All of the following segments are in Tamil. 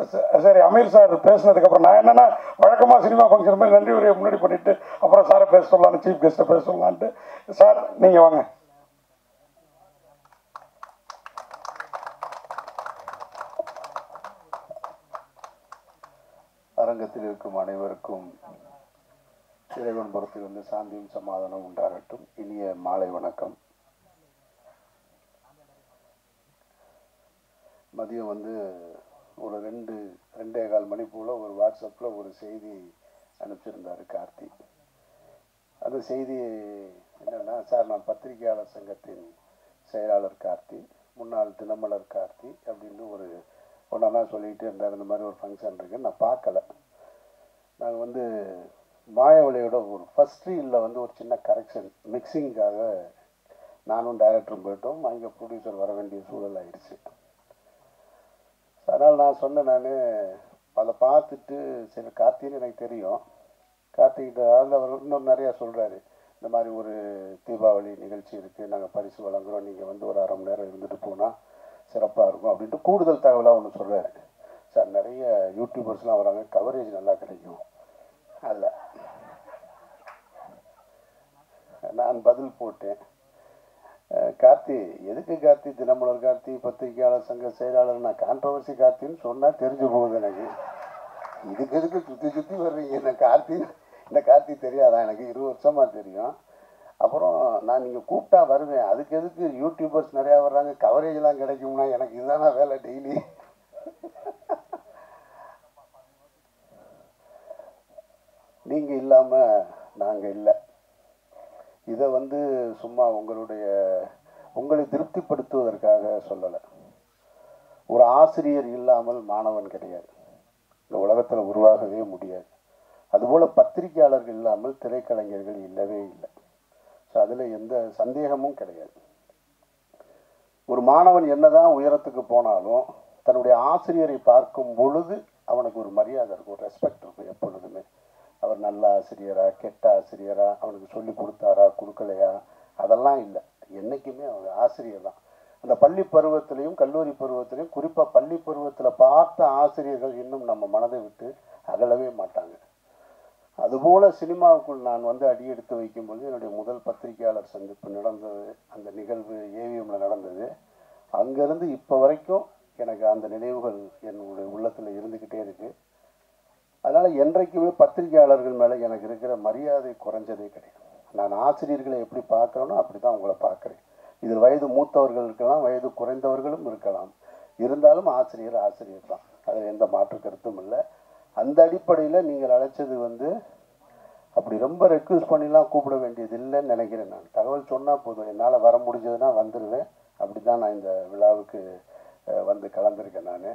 ச- சரி அமீர் சார் பேசினதுக்கப்புறம் நான் என்னன்னா வழக்கமாக சினிமா ஃபங்க்ஷன் மாதிரி நன்றி உரையை முன்னாடி பண்ணிட்டு அப்புறம் சாரை பேச சொல்லலாம்னு சீஃப் கெஸ்ட்டை பேச சொல்லலான்ட்டு சார் நீங்கள் வாங்க அரங்கத்தில் இருக்கும் அனைவருக்கும் இறைவன் புறத்தில் வந்து சாந்தியும் சமாதானம் உண்டாகட்டும் இனிய மாலை வணக்கம் மதியம் வந்து ஒரு ரெண்டு ரெண்டே கால் மணி போல் ஒரு வாட்ஸ்அப்பில் ஒரு செய்தி அனுப்பிச்சிருந்தார் கார்த்தி அந்த செய்தி என்னென்னா சார் நான் பத்திரிகையாளர் சங்கத்தின் செயலாளர் கார்த்தி முன்னாள் தினமலர் கார்த்தி அப்படின்னு ஒரு ஒன்றா சொல்லிக்கிட்டே இருந்தார் இந்த மாதிரி ஒரு ஃபங்க்ஷன் இருக்கு நான் பார்க்கல நாங்கள் வந்து மாயவழியோட ஒரு ஃபஸ்ட் ரீலில் வந்து ஒரு சின்ன கரெக்ஷன் மிக்சிங்காக நானும் டைரக்டரும் போயிட்டோம் அங்கே ப்ரொடியூசர் வர வேண்டிய சூழல் ஆயிடுச்சு அதனால் நான் சொன்னேன் நான் அதை பார்த்துட்டு சரி கார்த்தின்னு எனக்கு தெரியும் கார்த்திகிட்ட அதில் அவர் இன்னும் நிறையா சொல்கிறாரு இந்த மாதிரி ஒரு தீபாவளி நிகழ்ச்சி இருக்குது நாங்கள் பரிசு வழங்குறோம் நீங்கள் வந்து ஒரு அரை மணி நேரம் இருந்துட்டு போனால் சிறப்பாக இருக்கும் அப்படின்ட்டு கூடுதல் தகவலாக ஒன்று சொல்கிறாரு சார் நிறைய யூடியூபர்ஸ்லாம் வராங்க கவரேஜ் நல்லா கிடைக்கும் அதில் நான் பதில் போட்டேன் அஹ் கார்த்தி எதுக்கு கார்த்தி தினமலர் கார்த்தி பத்திரிகையாளர் சங்க செயலாளர் நான் கான்ட்ரவர்சி கார்த்தின்னு சொன்னால் தெரிஞ்சு போகுது எனக்கு இதுக்கு எதுக்கு சுற்றி சுற்றி வர்றீங்க இந்த கார்த்தி இந்த கார்த்தி தெரியாதா எனக்கு இருபது வருஷமாக தெரியும் அப்புறம் நான் நீங்கள் கூப்பிட்டா வருவேன் அதுக்கு எதுக்கு யூடியூபர்ஸ் நிறையா வர்றாங்க கவரேஜ்லாம் கிடைக்கும்னா எனக்கு இதுதானே வேலை டெய்லி நீங்கள் இல்லாமல் நாங்கள் இல்லை இதை வந்து சும்மா உங்களுடைய உங்களை திருப்திப்படுத்துவதற்காக சொல்லலை ஒரு ஆசிரியர் இல்லாமல் மாணவன் கிடையாது இந்த உலகத்தில் உருவாகவே முடியாது அதுபோல் பத்திரிகையாளர்கள் இல்லாமல் திரைக்கலைஞர்கள் இல்லவே இல்லை ஸோ அதில் எந்த சந்தேகமும் கிடையாது ஒரு மாணவன் என்னதான் உயரத்துக்கு போனாலும் தன்னுடைய ஆசிரியரை பார்க்கும் பொழுது அவனுக்கு ஒரு மரியாதை இருக்கும் ஒரு ரெஸ்பெக்ட் இருக்கும் எப்பொழுதுமே அவர் நல்ல ஆசிரியரா கெட்ட ஆசிரியரா அவனுக்கு சொல்லி கொடுத்தாரா கொடுக்கலையா அதெல்லாம் இல்லை என்றைக்குமே அவர் ஆசிரியர் தான் அந்த பள்ளி பருவத்திலையும் கல்லூரி பருவத்திலையும் குறிப்பாக பள்ளி பருவத்தில் பார்த்த ஆசிரியர்கள் இன்னும் நம்ம மனதை விட்டு அகலவே மாட்டாங்க அதுபோல சினிமாவுக்குள் நான் வந்து அடியெடுத்து வைக்கும்போது என்னுடைய முதல் பத்திரிகையாளர் சந்திப்பு நடந்தது அந்த நிகழ்வு ஏவிஎம்ல நடந்தது அங்கேருந்து இப்போ வரைக்கும் எனக்கு அந்த நினைவுகள் என்னுடைய உள்ளத்தில் இருந்துக்கிட்டே இருக்கு அதனால் என்றைக்குமே பத்திரிகையாளர்கள் மேலே எனக்கு இருக்கிற மரியாதை குறைஞ்சதே கிடையாது நான் ஆசிரியர்களை எப்படி பார்க்குறேனோ அப்படி தான் உங்களை பார்க்குறேன் இதில் வயது மூத்தவர்கள் இருக்கலாம் வயது குறைந்தவர்களும் இருக்கலாம் இருந்தாலும் ஆசிரியர் ஆசிரியர் தான் அதில் எந்த மாற்று கருத்தும் இல்லை அந்த அடிப்படையில் நீங்கள் அழைச்சது வந்து அப்படி ரொம்ப ரெக்வஸ்ட் பண்ணிலாம் கூப்பிட வேண்டியது இல்லைன்னு நினைக்கிறேன் நான் தகவல் சொன்னால் போதும் என்னால் வர முடிஞ்சதுன்னா வந்துடுவேன் அப்படி தான் நான் இந்த விழாவுக்கு அஹ், வந்து கலந்துருக்கேன் நான்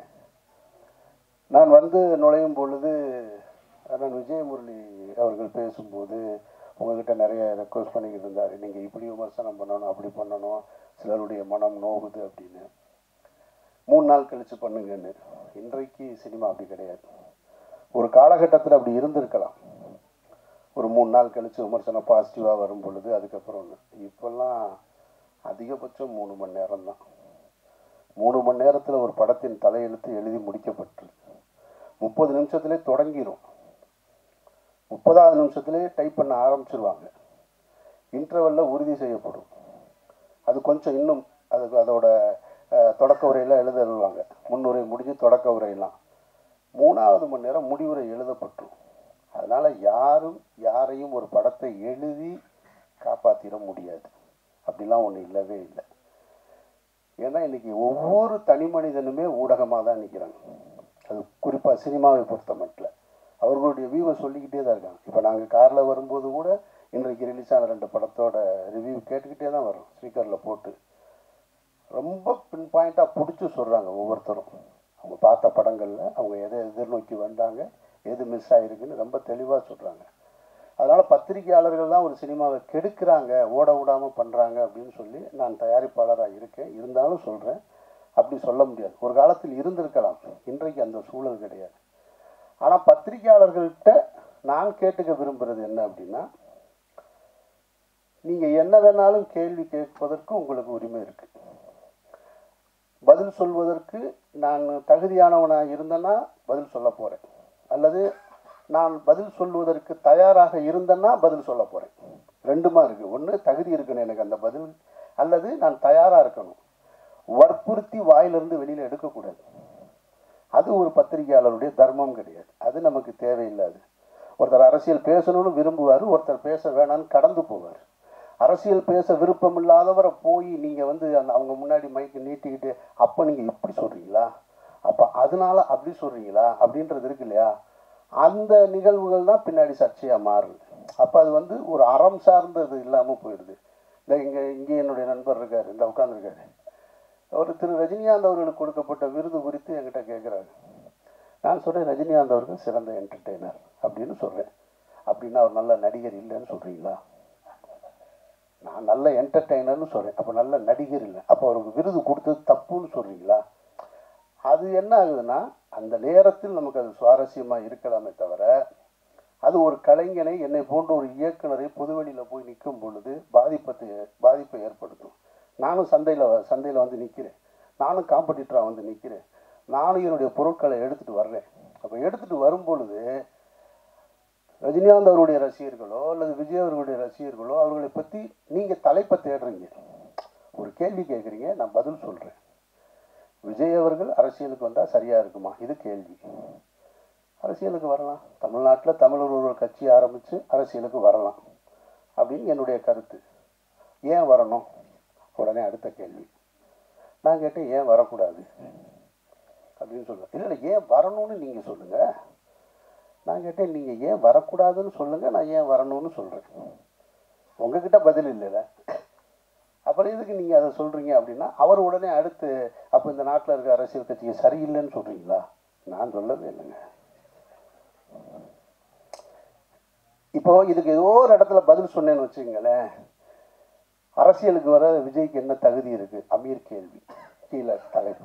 நான் வந்து நுழையும் பொழுது அண்ணன் விஜயமுரளி அவர்கள் பேசும்போது உங்ககிட்ட நிறைய ரெக்வஸ்ட் பண்ணிக்கிட்டு இருந்தார் நீங்கள் இப்படி விமர்சனம் பண்ணணும் அப்படி பண்ணணும் சிலருடைய மனம் நோகுது அப்படின்னு மூணு நாள் கழித்து பண்ணுங்கன்னு இன்றைக்கு சினிமா அப்படி கிடையாது ஒரு காலகட்டத்தில் அப்படி இருந்திருக்கலாம் ஒரு மூணு நாள் கழித்து விமர்சனம் பாசிட்டிவாக வரும் பொழுது அதுக்கப்புறம் ஒன்று இப்போல்லாம் அதிகபட்சம் மூணு மணி நேரம் தான் மூணு மணி நேரத்தில் ஒரு படத்தின் தலையெழுத்து எழுதி முடிக்கப்பட்டு முப்பது நிமிஷத்துலேயே தொடங்கிரும் முப்பதாவது நிமிஷத்துலேயே டைப் பண்ண ஆரம்பிச்சிருவாங்க இன்டர்வெல்ல உறுதி செய்யப்படும் அது கொஞ்சம் இன்னும் அதுக்கு அதோட அஹ், தொடக்க உரையெல்லாம் எழுதிடுவாங்க முன்னுரை முடிஞ்சு தொடக்க உரையெல்லாம் மூணாவது மணி நேரம் முடிவுரை எழுதப்பட்டுரும் அதனால் யாரும் யாரையும் ஒரு படத்தை எழுதி காப்பாற்றிட முடியாது அப்படிலாம் ஒன்று இல்லவே இல்லை ஏன்னா இன்னைக்கு ஒவ்வொரு தனி மனிதனுமே ஊடகமாக தான் நிற்கிறாங்க அது குறிப்பாக சினிமாவை பொறுத்த மட்டும் அவர்களுடைய வியூவை சொல்லிக்கிட்டே தான் இருக்காங்க இப்போ நாங்கள் காரில் வரும்போது கூட இன்றைக்கு ரிலீஸ் ஆன ரெண்டு படத்தோட ரிவ்யூ கேட்டுக்கிட்டே தான் வரும் ஸ்பீக்கரில் போட்டு ரொம்ப பின் பாயிண்ட்டாக பிடிச்சி சொல்கிறாங்க ஒவ்வொருத்தரும் அவங்க பார்த்த படங்களில் அவங்க எதை எதிர்நோக்கி வந்தாங்க எது மிஸ் ஆகிருக்குன்னு ரொம்ப தெளிவாக சொல்கிறாங்க அதனால் பத்திரிகையாளர்கள் தான் ஒரு சினிமாவை கெடுக்கிறாங்க ஓட விடாமல் பண்ணுறாங்க அப்படின்னு சொல்லி நான் தயாரிப்பாளராக இருக்கேன் இருந்தாலும் சொல்கிறேன் அப்படி சொல்ல முடியாது ஒரு காலத்தில் இருந்திருக்கலாம் இன்றைக்கு அந்த சூழல் கிடையாது ஆனால் பத்திரிகையாளர்கள்ட்ட நான் கேட்டுக்க விரும்புகிறது என்ன அப்படின்னா நீங்கள் என்ன வேணாலும் கேள்வி கேட்பதற்கு உங்களுக்கு உரிமை இருக்குது பதில் சொல்வதற்கு நான் தகுதியானவனாக இருந்தேன்னா பதில் சொல்ல போகிறேன் அல்லது நான் பதில் சொல்வதற்கு தயாராக இருந்தேன்னா பதில் சொல்ல போகிறேன் ரெண்டுமா இருக்குது ஒன்று தகுதி இருக்கணும் எனக்கு அந்த பதில் அல்லது நான் தயாராக இருக்கணும் வற்புறுத்தி வாயிலிருந்து வெளியில் எடுக்கக்கூடாது அது ஒரு பத்திரிகையாளருடைய தர்மம் கிடையாது அது நமக்கு தேவையில்லாது ஒருத்தர் அரசியல் பேசணும்னு விரும்புவார் ஒருத்தர் பேச வேணாம்னு கடந்து போவார் அரசியல் பேச விருப்பம் இல்லாதவரை போய் நீங்கள் வந்து அந்த அவங்க முன்னாடி மைக்கு நீட்டிக்கிட்டு அப்போ நீங்கள் இப்படி சொல்கிறீங்களா அப்போ அதனால அப்படி சொல்கிறீங்களா அப்படின்றது இருக்கு இல்லையா அந்த நிகழ்வுகள் தான் பின்னாடி சர்ச்சையாக மாறுது அப்போ அது வந்து ஒரு அறம் சார்ந்தது இல்லாமல் போயிடுது இந்த இங்கே இங்கே என்னுடைய நண்பர் இருக்கார் இந்த உட்காந்துருக்காரு அவர் திரு ரஜினிகாந்த் அவர்களுக்கு கொடுக்கப்பட்ட விருது குறித்து என்கிட்ட கேட்குறாரு நான் சொல்கிறேன் ரஜினிகாந்த் அவர்கள் சிறந்த என்டர்டெய்னர் அப்படின்னு சொல்கிறேன் அப்படின்னா அவர் நல்ல நடிகர் இல்லைன்னு சொல்கிறீங்களா நான் நல்ல என்டர்டெய்னர்னு சொல்கிறேன் அப்போ நல்ல நடிகர் இல்லை அப்போ அவருக்கு விருது கொடுத்தது தப்புன்னு சொல்கிறீங்களா அது என்ன ஆகுதுன்னா அந்த நேரத்தில் நமக்கு அது சுவாரஸ்யமாக இருக்கலாமே தவிர அது ஒரு கலைஞனை என்னை போன்ற ஒரு இயக்குனரை பொதுவெளியில் போய் நிற்கும் பொழுது பாதிப்பத்தை பாதிப்பை ஏற்படுத்தும் நானும் சந்தையில் சந்தையில் வந்து நிற்கிறேன் நானும் காம்படிட்டராக வந்து நிற்கிறேன் நானும் என்னுடைய பொருட்களை எடுத்துகிட்டு வர்றேன் அப்போ எடுத்துகிட்டு வரும் பொழுது ரஜினிகாந்த் அவருடைய ரசிகர்களோ அல்லது விஜய் அவர்களுடைய ரசிகர்களோ அவர்களை பற்றி நீங்கள் தலைப்பை தேடுறீங்க ஒரு கேள்வி கேட்குறீங்க நான் பதில் சொல்கிறேன் விஜய் அவர்கள் அரசியலுக்கு வந்தால் சரியாக இருக்குமா இது கேள்வி அரசியலுக்கு வரலாம் தமிழ்நாட்டில் தமிழர் ஒரு கட்சி ஆரம்பித்து அரசியலுக்கு வரலாம் அப்படின்னு என்னுடைய கருத்து ஏன் வரணும் உடனே அடுத்த கேள்வி நான் கேட்டேன் ஏன் வரக்கூடாது அப்படின்னு சொல்லுவேன் இல்லை இல்லை ஏன் வரணும்னு நீங்கள் சொல்லுங்கள் நான் கேட்டேன் நீங்கள் ஏன் வரக்கூடாதுன்னு சொல்லுங்கள் நான் ஏன் வரணும்னு சொல்கிறேன் உங்ககிட்ட பதில் இல்லைல்ல அப்புறம் எதுக்கு நீங்கள் அதை சொல்கிறீங்க அப்படின்னா அவர் உடனே அடுத்து அப்போ இந்த நாட்டில் இருக்க அரசியல் கட்சிக்கு சரியில்லைன்னு சொல்கிறீங்களா நான் சொல்லவே இல்லைங்க இப்போ இதுக்கு ஏதோ ஒரு இடத்துல பதில் சொன்னேன்னு வச்சுக்கங்களேன் அரசியலுக்கு வர விஜய்க்கு என்ன தகுதி இருக்கு அமீர் கேள்வி கீழே தலைப்பு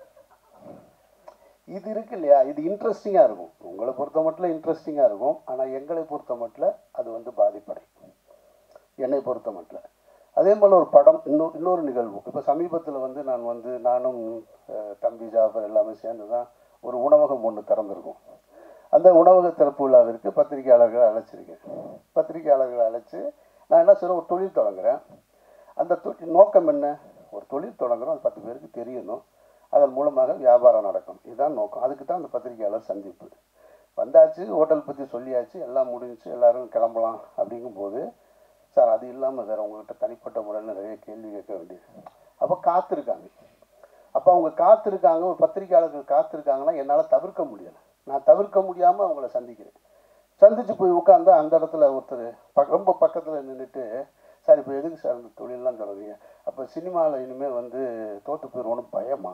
இது இருக்கு இல்லையா இது இன்ட்ரெஸ்டிங்காக இருக்கும் உங்களை பொறுத்த மட்டும் இன்ட்ரெஸ்டிங்காக இருக்கும் ஆனால் எங்களை பொறுத்த மட்டும் அது வந்து பாதிப்படை என்னை பொறுத்த மட்டும் அதே போல் ஒரு படம் இன்னொரு இன்னொரு நிகழ்வு இப்போ சமீபத்தில் வந்து நான் வந்து நானும் அஹ், தம்பி ஜாஃபர் எல்லாமே சேர்ந்து தான் ஒரு உணவகம் ஒன்று திறந்திருக்கோம் அந்த உணவக திறப்பு விழாவிற்கு பத்திரிகையாளர்களை அழைச்சிருக்கேன் பத்திரிகையாளர்களை அழைச்சி நான் என்ன சொல்கிறேன் ஒரு தொழில் தொடங்குறேன் அந்த தொழில் நோக்கம் என்ன ஒரு தொழில் தொடங்குறோம் அது பத்து பேருக்கு தெரியணும் அதன் மூலமாக வியாபாரம் நடக்கும் இதுதான் நோக்கம் அதுக்கு தான் அந்த பத்திரிகையாளர் சந்திப்பு வந்தாச்சு ஹோட்டல் பற்றி சொல்லியாச்சு எல்லாம் முடிஞ்சுச்சு எல்லாரும் கிளம்பலாம் அப்படிங்கும்போது சார் அது இல்லாமல் சார் உங்கள்கிட்ட தனிப்பட்ட முறையில் நிறைய கேள்வி கேட்க வேண்டியது அப்போ காத்திருக்காங்க அப்போ அவங்க காத்திருக்காங்க ஒரு பத்திரிகையாளர்கள் காத்திருக்காங்கன்னா என்னால் தவிர்க்க முடியலை நான் தவிர்க்க முடியாமல் அவங்கள சந்திக்கிறேன் சந்திச்சு போய் உட்காந்தா அந்த இடத்துல ஒருத்தர் பக் ரொம்ப பக்கத்தில் நின்றுட்டு சார் இப்போ எதுக்கு சார் இந்த தொழிலெலாம் தொடங்குறீங்க அப்போ சினிமாவில் இனிமேல் வந்து தோற்று போயிடுவோன்னு பயமா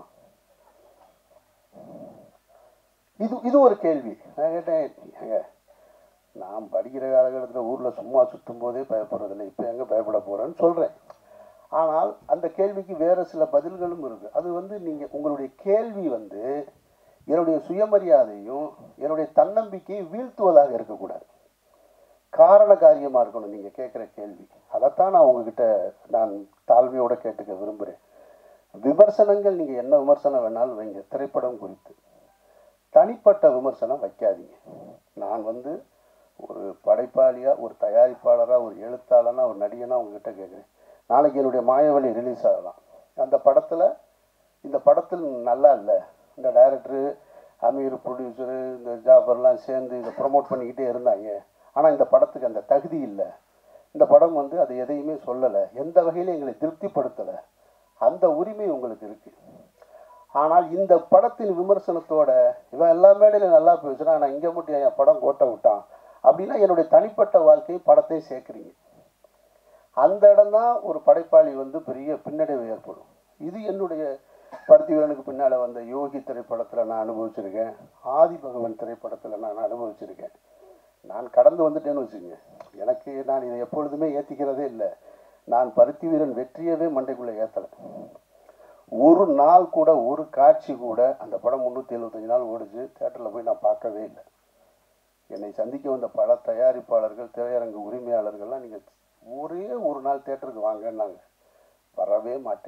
இது இது ஒரு கேள்வி நான் கேட்டேன் ஏங்க நான் படிக்கிற காலகட்டத்தில் ஊரில் சும்மா சுற்றும் போதே பயப்படுறதில்லை இப்போ எங்கே பயப்பட போகிறேன்னு சொல்கிறேன் ஆனால் அந்த கேள்விக்கு வேறு சில பதில்களும் இருக்குது அது வந்து நீங்கள் உங்களுடைய கேள்வி வந்து என்னுடைய சுயமரியாதையும் என்னுடைய தன்னம்பிக்கையும் வீழ்த்துவதாக இருக்கக்கூடாது காரண காரியமாக இருக்கணும் நீங்கள் கேட்குற கேள்வி அதைத்தான் நான் உங்ககிட்ட நான் தாழ்மையோட கேட்டுக்க விரும்புகிறேன் விமர்சனங்கள் நீங்கள் என்ன விமர்சனம் வேணாலும் வைங்க திரைப்படம் குறித்து தனிப்பட்ட விமர்சனம் வைக்காதீங்க நான் வந்து ஒரு படைப்பாளியாக ஒரு தயாரிப்பாளராக ஒரு எழுத்தாளனாக ஒரு நடிகனாக உங்ககிட்ட கேட்குறேன் நாளைக்கு என்னுடைய மாயவழி ரிலீஸ் ஆகலாம் அந்த படத்தில் இந்த படத்தில் நல்லா இல்லை இந்த டைரக்டரு அமீர் ப்ரொடியூசரு இந்த ஜாபர்லாம் சேர்ந்து இதை ப்ரொமோட் பண்ணிக்கிட்டே இருந்தாங்க ஆனால் இந்த படத்துக்கு அந்த தகுதி இல்லை இந்த படம் வந்து அது எதையுமே சொல்லலை எந்த வகையிலும் எங்களை திருப்திப்படுத்தலை அந்த உரிமை உங்களுக்கு இருக்குது ஆனால் இந்த படத்தின் விமர்சனத்தோட இவன் எல்லா மேடையிலும் நல்லா பேசுகிறான் ஆனால் இங்கே மட்டும் என் படம் கோட்டை விட்டான் அப்படின்னா என்னுடைய தனிப்பட்ட வாழ்க்கை படத்தை சேர்க்குறீங்க அந்த இடம்தான் ஒரு படைப்பாளி வந்து பெரிய பின்னடைவு ஏற்படும் இது என்னுடைய பருத்திவீரனுக்கு பின்னால் வந்த யோகி திரைப்படத்தில் நான் அனுபவிச்சிருக்கேன் ஆதி பகவன் திரைப்படத்தில் நான் அனுபவிச்சிருக்கேன் நான் கடந்து வந்துட்டேன்னு வச்சுக்கோங்க எனக்கு நான் இதை எப்பொழுதுமே ஏற்றிக்கிறதே இல்லை நான் பருத்தி வீரன் வெற்றியவே மண்டைக்குள்ளே ஏற்றலை ஒரு நாள் கூட ஒரு காட்சி கூட அந்த படம் முந்நூற்றி எழுபத்தஞ்சு நாள் ஓடிச்சு தேட்டரில் போய் நான் பார்க்கவே இல்லை என்னை சந்திக்க வந்த பல தயாரிப்பாளர்கள் திரையரங்கு உரிமையாளர்கள்லாம் நீங்கள் ஒரே ஒரு நாள் தேட்டருக்கு வாங்கன்னாங்க வரவே மாட்டேன்ட்டேன்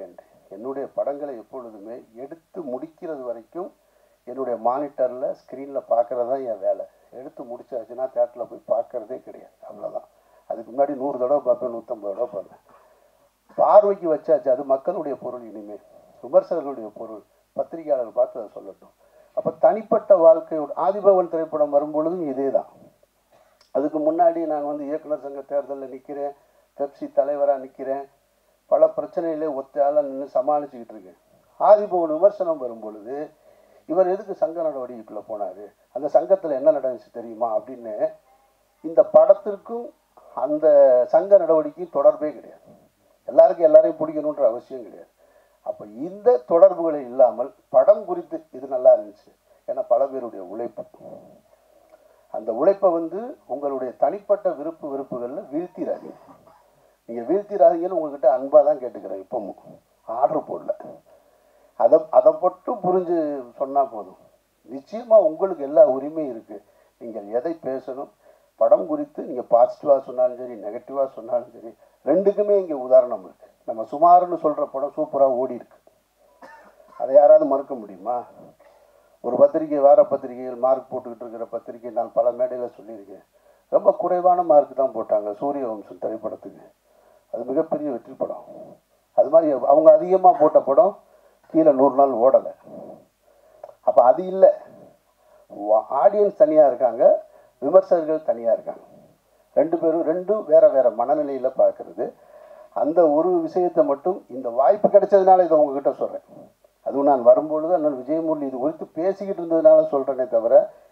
என்னுடைய படங்களை எப்பொழுதுமே எடுத்து முடிக்கிறது வரைக்கும் என்னுடைய மானிட்டரில் ஸ்க்ரீனில் பார்க்குறது தான் என் வேலை எடுத்து முடிச்சாச்சுன்னா தேட்டரில் போய் பார்க்கறதே கிடையாது அவ்வளோதான் அதுக்கு முன்னாடி நூறு தடவை பார்ப்பேன் நூற்றம்பது தடவை பார்ப்பேன் பார்வைக்கு வச்சாச்சு அது மக்களுடைய பொருள் இனிமேல் விமர்சகர்களுடைய பொருள் பத்திரிகையாளர் பார்த்து அதை சொல்லட்டும் அப்போ தனிப்பட்ட வாழ்க்கையோட ஆதிபவன் திரைப்படம் வரும்பொழுதும் இதே தான் அதுக்கு முன்னாடி நான் வந்து இயக்குனர் சங்க தேர்தலில் நிற்கிறேன் பெப்சி தலைவராக நிற்கிறேன் பல பிரச்சனையிலே ஒத்தையால நின்று சமாளிச்சுக்கிட்டு இருக்கேன் ஆதிபவன் விமர்சனம் வரும் பொழுது இவர் எதுக்கு சங்க நடவடிக்கைக்குள்ளே போனார் அந்த சங்கத்தில் என்ன நடந்துச்சு தெரியுமா அப்படின்னு இந்த படத்திற்கும் அந்த சங்க நடவடிக்கையும் தொடர்பே கிடையாது எல்லாருக்கும் எல்லாரையும் பிடிக்கணுன்ற அவசியம் கிடையாது அப்போ இந்த தொடர்புகளை இல்லாமல் படம் குறித்து இது நல்லா இருந்துச்சு ஏன்னா பல பேருடைய உழைப்பு அந்த உழைப்பை வந்து உங்களுடைய தனிப்பட்ட விருப்பு வெறுப்புகளில் வீழ்த்திடாதீங்க நீங்கள் வீழ்த்திடாதீங்கன்னு உங்ககிட்ட அன்பாக தான் கேட்டுக்கிறேன் இப்பவும் ஆர்டர் போடல அதை அதை மட்டும் புரிஞ்சு சொன்னால் போதும் நிச்சயமாக உங்களுக்கு எல்லா உரிமையும் இருக்குது நீங்கள் எதை பேசணும் படம் குறித்து நீங்கள் பாசிட்டிவாக சொன்னாலும் சரி நெகட்டிவாக சொன்னாலும் சரி ரெண்டுக்குமே இங்கே உதாரணம் இருக்குது நம்ம சுமார்னு சொல்கிற படம் சூப்பராக ஓடி இருக்கு அதை யாராவது மறுக்க முடியுமா ஒரு பத்திரிகை வார பத்திரிகைகள் மார்க் போட்டுக்கிட்டு இருக்கிற பத்திரிகை நான் பல மேடையில் சொல்லியிருக்கேன் ரொம்ப குறைவான மார்க் தான் போட்டாங்க சூரிய வம்சம் திரைப்படத்துக்கு அது மிகப்பெரிய வெற்றி படம் அது மாதிரி அவங்க அதிகமாக போட்ட படம் கீழே நூறு நாள் ஓடலை அப்போ அது இல்லை ஆடியன்ஸ் தனியாக இருக்காங்க விமர்சகர்கள் தனியாக இருக்காங்க ரெண்டு பேரும் ரெண்டும் வேற வேற மனநிலையில் பார்க்கறது அந்த ஒரு விஷயத்தை மட்டும் இந்த வாய்ப்பு கிடைச்சதுனால இதை உங்ககிட்ட சொல்கிறேன் அதுவும் நான் வரும்பொழுது அண்ணன் விஜயமுரளி இது குறித்து பேசிக்கிட்டு இருந்ததுனால சொல்கிறேனே தவிர